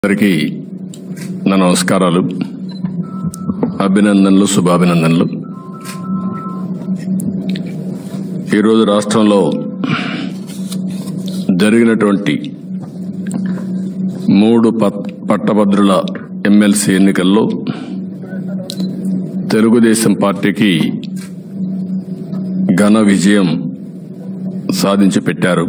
అందరికీ నా నమస్కారాలు అభినందనలు శుభాభినందనలు ఈరోజు రాష్ట్రంలో జరిగినటువంటి మూడు పట్- పట్టభద్రుల ఎమ్మెల్సీ ఎన్నికల్లో తెలుగుదేశం పార్టీకి ఘన విజయం సాధించి పెట్టారు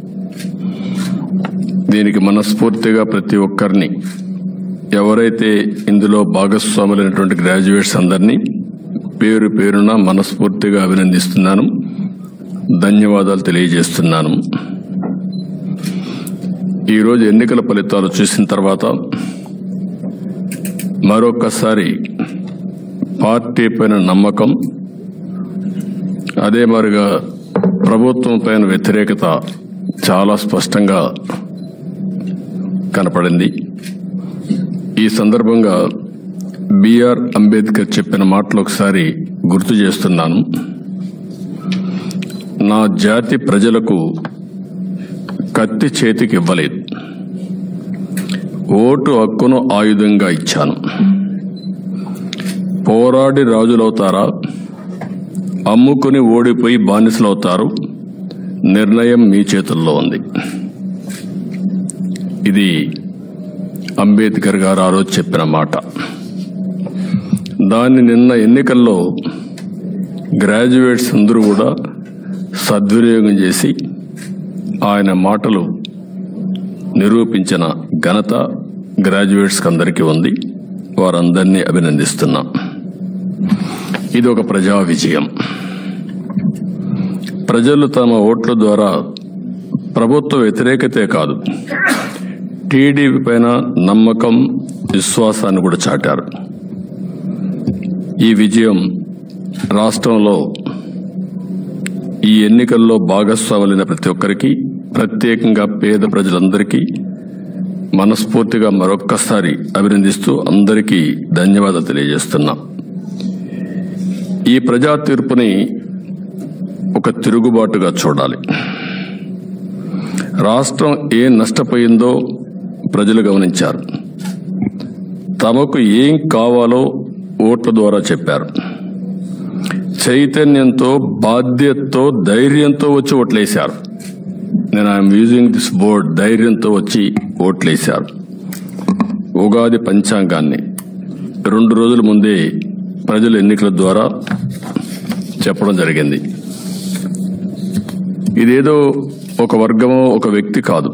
దీనికి మనస్ఫూర్తిగా ప్రతి ఒక్కరిని ఎవరైతే ఇందులో భాగస్వాములైనటువంటి గ్రాడ్యుయేట్స్ అందరినీ పేరు పేరున మనస్ఫూర్తిగా అభినందిస్తున్నాను ధన్యవాదాలు తెలియజేస్తున్నాను ఈరోజు ఎన్నికల ఫలితాలు చూసిన తర్వాత మరొకసారి పార్టీ పైన నమ్మకం అదే మరిగా ప్రభుత్వం పైన వ్యతిరేకత చాలా స్పష్టంగా కనపడింది ఈ సందర్భంగా బిఆర్ అంబేద్కర్ చెప్పిన మాటలు ఒకసారి గుర్తు చేస్తున్నాను నా జాతి ప్రజలకు కత్తి చేతికి ఇవ్వలేదు ఓటు హక్కును ఆయుధంగా ఇచ్చాను పోరాడి రాజులవుతారా అమ్ముకుని ఓడిపోయి బానిసలవుతారు నిర్ణయం మీ చేతుల్లో ఉంది ఇది అంబేద్కర్ గారు ఆ రోజు చెప్పిన మాట దాన్ని నిన్న ఎన్నికల్లో గ్రాడ్యుయేట్స్ అందరూ కూడా సద్వినియోగం చేసి ఆయన మాటలు నిరూపించిన ఘనత గ్రాడ్యుయేట్స్కి అందరికీ ఉంది వారందరినీ అభినందిస్తున్నా ఇది ఒక ప్రజా విజయం ప్రజలు తమ ఓట్ల ద్వారా ప్రభుత్వ వ్యతిరేకతే కాదు టీడీపీ పైన నమ్మకం విశ్వాసాన్ని కూడా చాటారు ఈ విజయం రాష్ట్రంలో ఈ ఎన్నికల్లో భాగస్వాములైన ప్రతి ఒక్కరికి ప్రత్యేకంగా పేద ప్రజలందరికీ మనస్ఫూర్తిగా మరొక్కసారి అభినందిస్తూ అందరికీ ధన్యవాదాలు తెలియజేస్తున్నా ఈ ప్రజా తీర్పుని ఒక తిరుగుబాటుగా చూడాలి రాష్ట్రం ఏం నష్టపోయిందో ప్రజలు గమనించారు తమకు ఏం కావాలో ఓట్ల ద్వారా చెప్పారు చైతన్యంతో బాధ్యతతో ధైర్యంతో వచ్చి ఓట్లేశారు నేను ఐఎమ్ యూజింగ్ దిస్ బోర్డ్ ధైర్యంతో వచ్చి ఓట్లేశారు ఉగాది పంచాంగాన్ని రెండు రోజుల ముందే ప్రజలు ఎన్నికల ద్వారా చెప్పడం జరిగింది ఇదేదో ఒక వర్గమో ఒక వ్యక్తి కాదు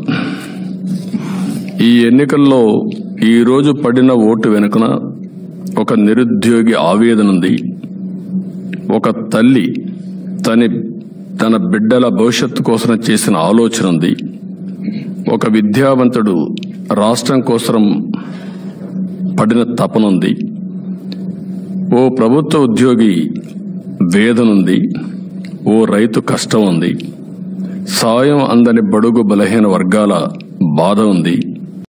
ఈ ఎన్నికల్లో ఈ రోజు పడిన ఓటు వెనుకన ఒక నిరుద్యోగి ఆవేదన ఉంది ఒక తల్లి తన తన బిడ్డల భవిష్యత్తు కోసం చేసిన ఆలోచన ఉంది ఒక విద్యావంతుడు రాష్ట్రం కోసం పడిన తపనుంది ఓ ప్రభుత్వ ఉద్యోగి వేదనుంది ఓ రైతు కష్టం ఉంది సాయం అందని బడుగు బలహీన వర్గాల బాధ ఉంది